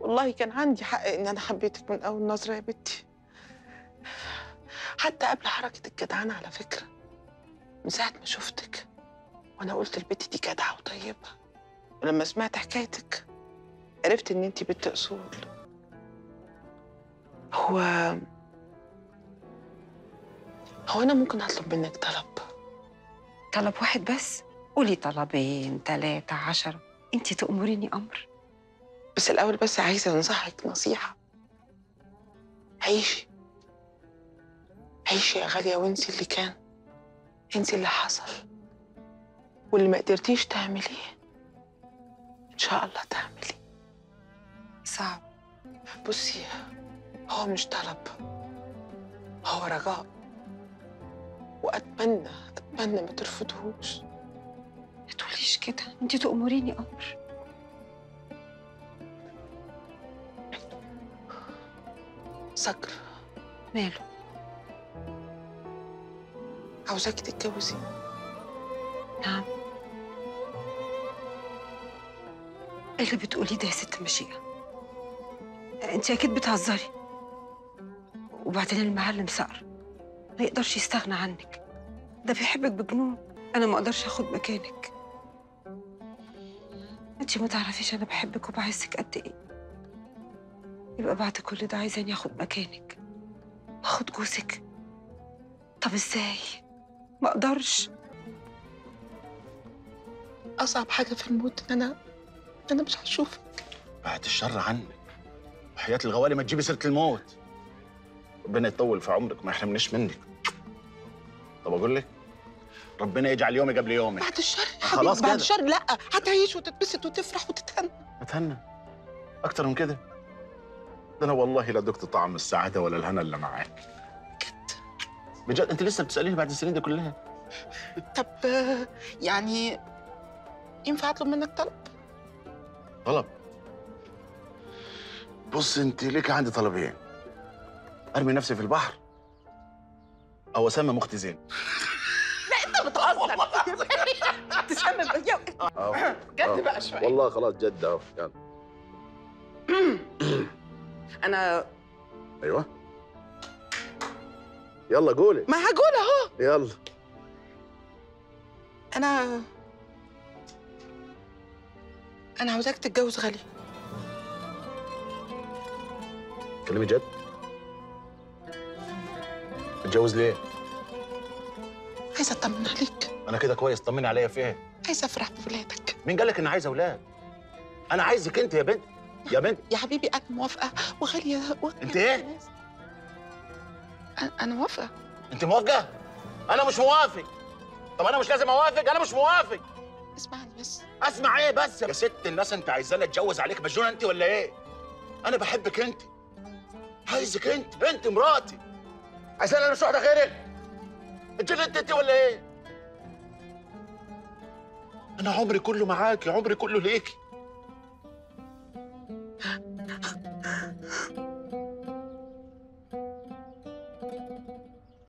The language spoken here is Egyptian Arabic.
والله كان عندي حق ان انا حبيتك من اول نظره يا بنتي حتى قبل حركه الجدعانه على فكره من ساعه ما شفتك وانا قلت البت دي جدعه وطيبه ولما سمعت حكايتك عرفت ان انتي بنت اصول هو هو انا ممكن اطلب منك طلب طلب واحد بس قولي طلبين ثلاثة عشرة انت تأمريني أمر بس الاول بس عايزه انصحك نصيحه عيشي عيشي يا غاليه وانسي اللي كان انسي اللي حصل واللي ما قدرتيش تعمليه ان شاء الله تعملي صعب بصي هو مش طلب هو رجاء واتمنى اتمنى ما ترفضهوش ما تقوليش كده انت تأمريني أمر صقر ماله عاوزاكي تتجوزي نعم ايه اللي بتقوليه ده يا ست مشيئة انت أكيد بتهزري وبعدين المعلم صقر ما يقدرش يستغنى عنك ده بيحبك بجنون أنا ما أقدرش أخد مكانك انت ما تعرفيش أنا بحبك وبعزك قد إيه يبقى بعد كل ده عايزاني أخد مكانك أخد جوزك طب إزاي ما أقدرش اصعب حاجه في الموت ان انا انا مش هشوفك بعد الشر عنك وحياة الغوالي ما تجيبي سيرة الموت ربنا يطول في عمرك ما يحرمنيش منك طب أقول لك ربنا يجعل يومي قبل يومك بعد الشر يا خلاص حبيبي بعد كده. الشر لا هتعيش وتتبسط وتفرح وتتهنى اتهنى أكتر من كده ده أنا والله لا دقت طعم السعادة ولا الهنا اللي معاك بجد بجد أنت لسه بتسأليني بعد السنين دي كلها طب آه، يعني ينفع اطلب منك طلب طلب بص أنت ليك عندي طلبين أرمي نفسي في البحر أو أسمم أختي زين انت بتهزر تسمم يا- أه. جد بقى شويه والله خلاص جد أهو يلا انا أيوه يلا قولي ما هقول اهو يلا انا انا عاوزاك تتجوز غالي كلمي جد اتجوز ليه؟ عايزه اطمن عليك انا كده كويس طمني عليا في ايه؟ عايزه افرح بولادك مين قال لك اني عايز اولاد؟ انا عايزك انت يا بنت يا بنت يا حبيبي انا موافقه وغاليه وغالية انت ايه؟ أنا- انا موافقه انت موافقه؟ انا مش موافق طب انا مش لازم اوافق انا مش موافق اسمعني بس اسمع ايه بس يا ست الناس انت عايزاني اتجوز عليك مجنونه انت ولا ايه؟ انا بحبك انت عايزك انت انت مراتي عايزاني انا مش واحده غيرك انت انت انت ولا ايه؟ انا عمري كله معاكي عمري كله ليكي